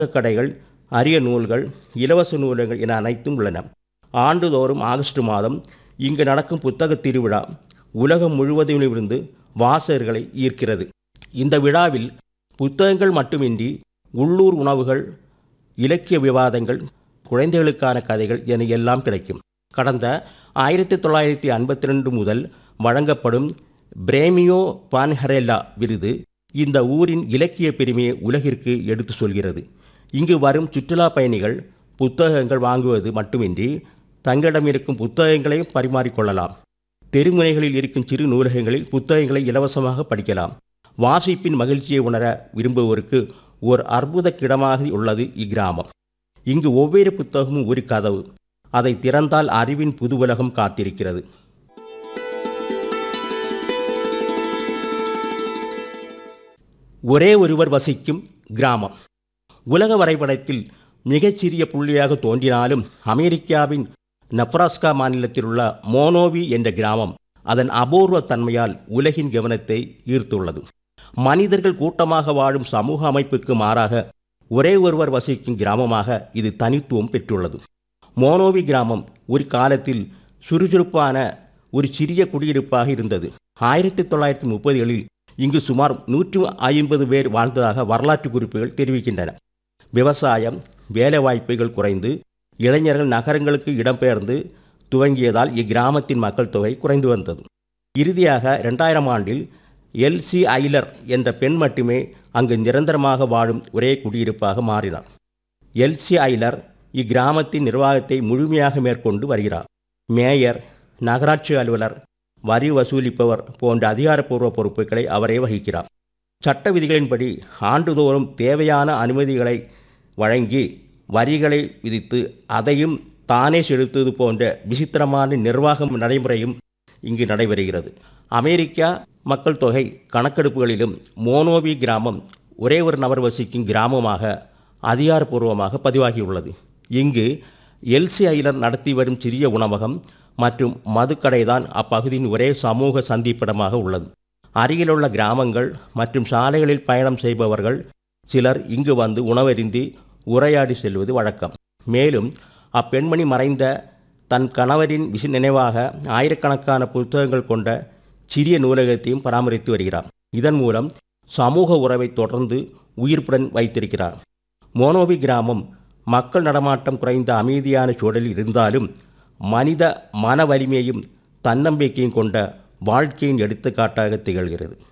கடைகள் அரிய நூல்கள் இலவச நூலகங்கள் என அனைத்தும் உள்ளன ஆண்டுதோறும் ஆகஸ்ட் மாதம் இங்கு நடக்கும் புத்தக திருவிழா உலகம் முழுவதிலுமிருந்து வாசகர்களை ஈர்க்கிறது இந்த விழாவில் புத்தகங்கள் மட்டுமின்றி உள்ளூர் உணவுகள் இலக்கிய விவாதங்கள் குழந்தைகளுக்கான கதைகள் என எல்லாம் கிடைக்கும் கடந்த ஆயிரத்தி தொள்ளாயிரத்தி ஐம்பத்தி ரெண்டு முதல் வழங்கப்படும் பிரேமியோ பான்ஹரெல்லா விருது இந்த ஊரின் இலக்கிய பெருமையை உலகிற்கு எடுத்து சொல்கிறது இங்கு வரும் சுற்றுலா பயணிகள் புத்தகங்கள் வாங்குவது மட்டுமின்றி தங்களிடம் இருக்கும் புத்தகங்களையும் பரிமாறிக்கொள்ளலாம் தெருமுனைகளில் இருக்கும் சிறு நூலகங்களில் புத்தகங்களை இலவசமாக படிக்கலாம் வாசிப்பின் மகிழ்ச்சியை உணர விரும்புவோருக்கு ஒரு அற்புத கிடமாக உள்ளது இக்கிராமம் இங்கு ஒவ்வொரு புத்தகமும் ஒரு கதவு அதை திறந்தால் அறிவின் புது உலகம் காத்திருக்கிறது ஒரே ஒருவர் வசிக்கும் கிராமம் உலக வரைபடத்தில் மிகச்சிறிய புள்ளியாக தோன்றினாலும் அமெரிக்காவின் நப்ராஸ்கா மாநிலத்தில் உள்ள மோனோவி என்ற கிராமம் அதன் அபூர்வ தன்மையால் உலகின் கவனத்தை ஈர்த்துள்ளது மனிதர்கள் கூட்டமாக வாழும் சமூக அமைப்புக்கு மாறாக ஒரே ஒருவர் வசிக்கும் கிராமமாக இது தனித்துவம் பெற்றுள்ளது மோனோவி கிராமம் ஒரு காலத்தில் சுறுசுறுப்பான ஒரு சிறிய குடியிருப்பாக இருந்தது ஆயிரத்தி தொள்ளாயிரத்தி முப்பதுகளில் இங்கு சுமார் நூற்று ஐம்பது பேர் வாழ்ந்ததாக வரலாற்று குறிப்புகள் தெரிவிக்கின்றன விவசாயம் வேலைவாய்ப்புகள் குறைந்து இளைஞர்கள் நகரங்களுக்கு இடம்பெயர்ந்து துவங்கியதால் இக்கிராமத்தின் மக்கள் தொகை குறைந்து வந்தது இறுதியாக ரெண்டாயிரம் ஆண்டில் எல்சி ஐலர் என்ற பெண் மட்டுமே அங்கு நிரந்தரமாக வாழும் ஒரே குடியிருப்பாக மாறினார் எல்சி ஐலர் இக்கிராமத்தின் நிர்வாகத்தை முழுமையாக மேற்கொண்டு வருகிறார் மேயர் நகராட்சி அலுவலர் வரி வசூலிப்பவர் போன்ற அதிகாரப்பூர்வ பொறுப்புகளை அவரே வகிக்கிறார் சட்ட விதிகளின்படி ஆண்டுதோறும் தேவையான அனுமதிகளை வழங்கி வரிகளை விதித்து அதையும் தானே செலுத்துவது போன்ற விசித்திரமான நிர்வாக நடைமுறையும் இங்கு நடைபெறுகிறது அமெரிக்கா மக்கள் தொகை கணக்கெடுப்புகளிலும் மோனோவி கிராமம் ஒரே ஒரு நபர் வசிக்கும் கிராமமாக அதிகாரப்பூர்வமாக பதிவாகியுள்ளது இங்கு எல்சி ஐலர் நடத்தி வரும் சிறிய உணவகம் மற்றும் மதுக்கடைதான் அப்பகுதியின் ஒரே சமூக சந்திப்பிடமாக உள்ளது அருகிலுள்ள கிராமங்கள் மற்றும் சாலைகளில் பயணம் செய்பவர்கள் சிலர் இங்கு வந்து உணவருந்தி உரையாடி செல்வது வழக்கம் மேலும் அப்பெண்மணி மறைந்த தன் கணவரின் விசி நினைவாக ஆயிரக்கணக்கான புத்தகங்கள் கொண்ட சிறிய நூலகத்தையும் பராமரித்து வருகிறார் இதன் மூலம் சமூக உறவை தொடர்ந்து உயிர்ப்புடன் வைத்திருக்கிறார் மோனோவி கிராமம் மக்கள் நடமாட்டம் குறைந்த அமைதியான சூழலில் இருந்தாலும் மனித மன வலிமையும் தன்னம்பிக்கையும் கொண்ட வாழ்க்கையின் எடுத்துக்காட்டாக திகழ்கிறது